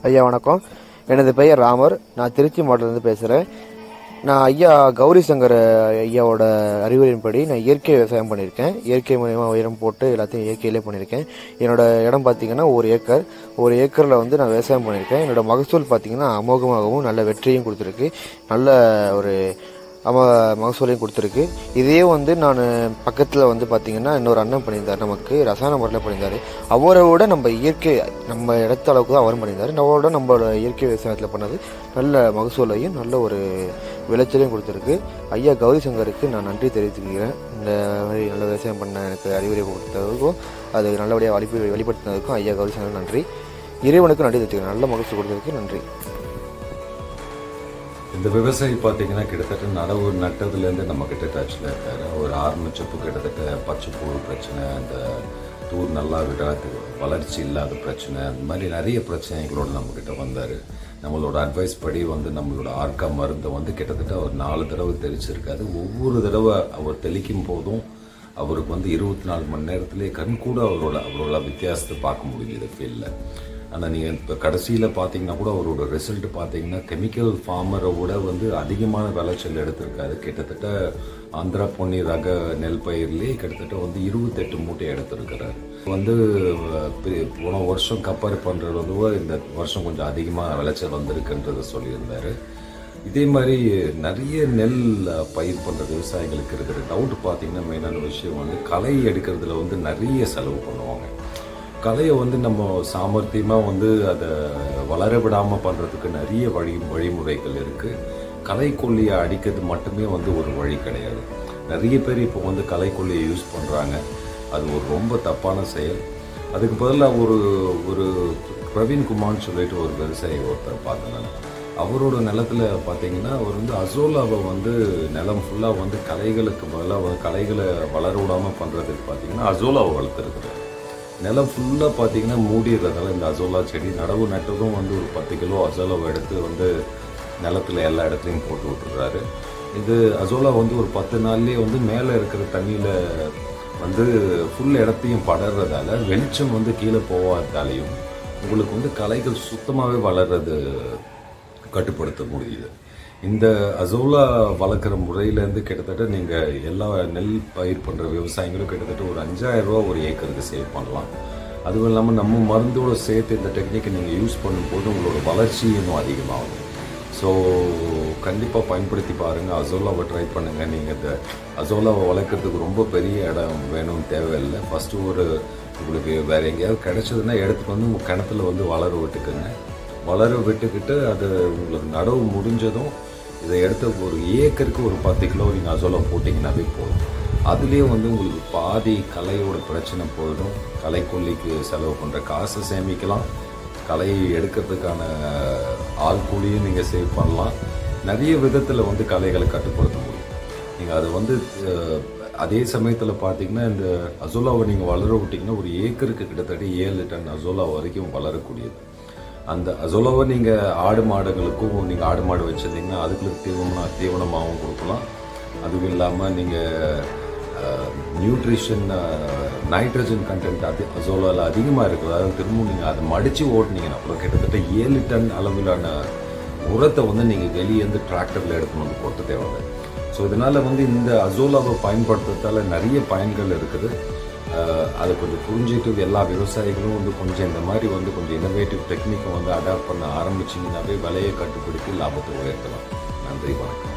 ஐயா வணக்கம் எனது பெயர் ராமர் நான் திருச்சி மாவட்டத்திலிருந்து பேசுகிறேன் நான் ஐயா கௌரி சங்கர் ஐயாவோட அறிவுரையின்படி நான் இயற்கை விவசாயம் பண்ணியிருக்கேன் இயற்கை மூலயமா உயரம் போட்டு எல்லாத்தையும் இயற்கையிலே பண்ணியிருக்கேன் என்னோட இடம் பார்த்தீங்கன்னா ஒரு ஏக்கர் ஒரு ஏக்கரில் வந்து நான் விவசாயம் பண்ணியிருக்கேன் என்னோட மகசூல் பார்த்தீங்கன்னா அமோகமாகவும் நல்ல வெற்றியும் கொடுத்துருக்கு நல்ல ஒரு அம மகசூலையும் கொடுத்துருக்கு இதே வந்து நான் பக்கத்தில் வந்து பார்த்தீங்கன்னா இன்னொரு அண்ணன் பண்ணியிருந்தார் நமக்கு ரசாயன முறையில் பண்ணியிருந்தார் அவரை விட நம்ம இயற்கை நம்ம இடத்த அளவுக்கு தான் அவரும் பண்ணியிருந்தார் நம்மளோட நம்மளோட இயற்கை விவசாயத்தில் பண்ணது நல்ல மகசூலையும் நல்ல ஒரு விளைச்சலையும் கொடுத்துருக்கு ஐயா கௌரி சங்கருக்கு நான் நன்றி தெரிவித்துக்கிறேன் இந்த மாதிரி நல்ல விவசாயம் பண்ண எனக்கு அறிவுரை கொடுத்ததுக்கும் அது நல்லபடியாக வழி வெளிப்படுத்தினதுக்கும் ஐயா கௌரி சங்கர் நன்றி இறைவனுக்கு நன்றி தெரிவித்துக்கிறேன் நல்ல மகசூல் கொடுத்ததுக்கு நன்றி இந்த விவசாயி பார்த்தீங்கன்னா கிட்டத்தட்ட நடவு நட்டதுலேருந்து நம்ம கிட்ட டச்சில் இருக்காரு ஒரு ஆரம்பிச்சப்போ கிட்டத்தட்ட பச்சைப்புழு பிரச்சனை அந்த தூர் நல்லா விடாது வளர்ச்சி இல்லாத பிரச்சனை அந்த மாதிரி நிறைய பிரச்சனைகளோட நம்ம கிட்ட வந்தார் நம்மளோட அட்வைஸ் படி வந்து நம்மளோட ஆர்கா மருந்தை வந்து கிட்டத்தட்ட ஒரு நாலு தடவை தெளிச்சிருக்காரு ஒவ்வொரு தடவை அவர் தெளிக்கும் போதும் அவருக்கு வந்து இருபத்தி நாலு மணி நேரத்திலே கண்கூட அவரோட அவரோட வித்தியாசத்தை பார்க்க முடியுது ஃபீல்டில் ஆனால் நீங்கள் இப்போ கடைசியில் பார்த்தீங்கன்னா கூட அவரோட ரிசல்ட் பார்த்தீங்கன்னா கெமிக்கல் ஃபார்மரை விட வந்து அதிகமான விளைச்சல் எடுத்திருக்காரு கிட்டத்தட்ட ஆந்திரா பொன்னி ரக நெல் பயிர்லேயே கிட்டத்தட்ட வந்து இருபத்தெட்டு மூட்டை எடுத்திருக்கிறாரு வந்து பி- போன வருஷம் கம்பேர் பண்ணுறது இந்த வருஷம் கொஞ்சம் அதிகமாக விளைச்சல் வந்திருக்குன்றதை சொல்லியிருந்தாரு இதே மாதிரி நிறைய நெல் பயிர் பண்ணுற விவசாயிகளுக்கு இருக்கிற டவுட் பார்த்தீங்கன்னா மெயினான விஷயம் வந்து களை எடுக்கிறதுல வந்து நிறைய செலவு பண்ணுவாங்க கலையை வந்து நம்ம சாமர்த்தியமாக வந்து அதை வளர விடாமல் பண்ணுறதுக்கு நிறைய வழி வழிமுறைகள் இருக்குது கலைக்கொல்லியை அடிக்கிறது மட்டுமே வந்து ஒரு வழி கிடையாது நிறைய பேர் இப்போ வந்து கலைக்கொல்லியை யூஸ் பண்ணுறாங்க அது ஒரு ரொம்ப தப்பான செயல் அதுக்கு பதிலாக ஒரு ஒரு பிரவீன் குமார்னு சொல்லிட்டு ஒரு விவசாயி ஒருத்தர் பார்த்தேன் நான் அவரோட நிலத்துல பார்த்தீங்கன்னா அவர் வந்து அசோலாவை வந்து நிலம் ஃபுல்லாக வந்து கலைகளுக்கு பதிலாக கலைகளை வளர விடாமல் பண்ணுறதுக்கு பார்த்தீங்கன்னா அசோலாவை வளர்த்துருக்குறாரு நிலம் ஃபுல்லாக பார்த்தீங்கன்னா மூடிடுறதால இந்த அசோலா செடி நடவு நட்டதும் வந்து ஒரு பத்து கிலோ அசோலாவை எடுத்து வந்து நிலத்துல எல்லா இடத்துலையும் போட்டு விட்டுறாரு இது அசோலா வந்து ஒரு பத்து நாள்லேயே வந்து மேலே இருக்கிற தண்ணியில் வந்து ஃபுல் இடத்தையும் படறதால வெளிச்சம் வந்து கீழே போகாதாலையும் உங்களுக்கு வந்து களைகள் சுத்தமாகவே வளர்றது கட்டுப்படுத்த முடியுது இந்த அசோலா வளர்க்குற முறையிலேருந்து கிட்டத்தட்ட நீங்கள் எல்லா நெல் பயிர் பண்ணுற விவசாயிகளும் கிட்டத்தட்ட ஒரு அஞ்சாயிரம் ரூபா ஒரு ஏக்கருக்கு சேவ் பண்ணலாம் அதுவும் இல்லாமல் நம்ம மருந்தோட சேர்த்து இந்த டெக்னிக்கை நீங்கள் யூஸ் பண்ணும்போது உங்களோட வளர்ச்சி இன்னும் அதிகமாகும் ஸோ கண்டிப்பாக பயன்படுத்தி பாருங்கள் அசோலாவை ட்ரை பண்ணுங்கள் நீங்கள் இந்த அசோலாவை வளர்க்குறதுக்கு ரொம்ப பெரிய இடம் வேணும்னு தேவையில்லை ஃபஸ்ட்டு ஒரு உங்களுக்கு வேறு எங்கேயாவது கிடைச்சதுன்னா எடுத்துட்டு வந்து உங்கள் கிணத்துல வந்து வளர விட்டுக்குங்க வளர விட்டுக்கிட்டு அது உங்களுக்கு நடவு முடிஞ்சதும் இதை எடுத்து ஒரு ஏக்கருக்கு ஒரு பத்து கிலோ நீங்கள் அசோலா போட்டிங்கன்னாவே போதும் அதுலேயும் வந்து உங்களுக்கு பாதி கலையோட பிரச்சனை போயிடும் கலைக்கொல்லிக்கு செலவு பண்ணுற காசை சேமிக்கலாம் களை எடுக்கிறதுக்கான ஆள் கூலியும் நீங்கள் சேவ் பண்ணலாம் நிறைய விதத்தில் வந்து கலைகளை கட்டுப்படுத்த முடியும் நீங்கள் அதை வந்து அஹ், அதே சமயத்தில் பார்த்தீங்கன்னா இந்த அசோலாவை நீங்கள் வளர விட்டிங்கன்னா ஒரு ஏக்கருக்கு கிட்டத்தட்ட ஏழு டன் அசோலா வரைக்கும் வளரக்கூடியது அந்த அசோலாவை நீங்கள் ஆடு மாடுகளுக்கும் நீங்கள் ஆடு மாடு வச்சுருந்தீங்கன்னா அதுக்கு தீவனம் தீவனமாகவும் கொடுக்கலாம் அதுவும் இல்லாமல் நீங்கள் நியூட்ரிஷன் நைட்ரஜன் கண்டென்ட் அது அசோலாவில் அதிகமாக இருக்குது அதாவது திரும்பவும் நீங்கள் அதை மடித்து ஓட்டுனீங்கன்னா அப்புறம் கிட்டத்தட்ட ஏழு டன் அளவிலான உரத்தை வந்து நீங்கள் வெளியேருந்து டிராக்டரில் எடுத்துன்னு வந்து போட்டு தேவையில்லை ஸோ இதனால் வந்து இந்த அசோலாவை பயன்படுத்துறதால நிறைய பயன்கள் இருக்குது அஹ் அதை கொஞ்சம் புரிஞ்சுட்டு எல்லா விவசாயிகளும் வந்து கொஞ்சம் இந்த மாதிரி வந்து கொஞ்சம் இன்னோவேட்டிவ் டெக்னிக்கை வந்து அடாப்ட் பண்ண ஆரம்பிச்சிங்கன்னாவே விலையை கட்டுப்படுத்தி லாபத்தை உயர்த்தலாம் நன்றி வணக்கம்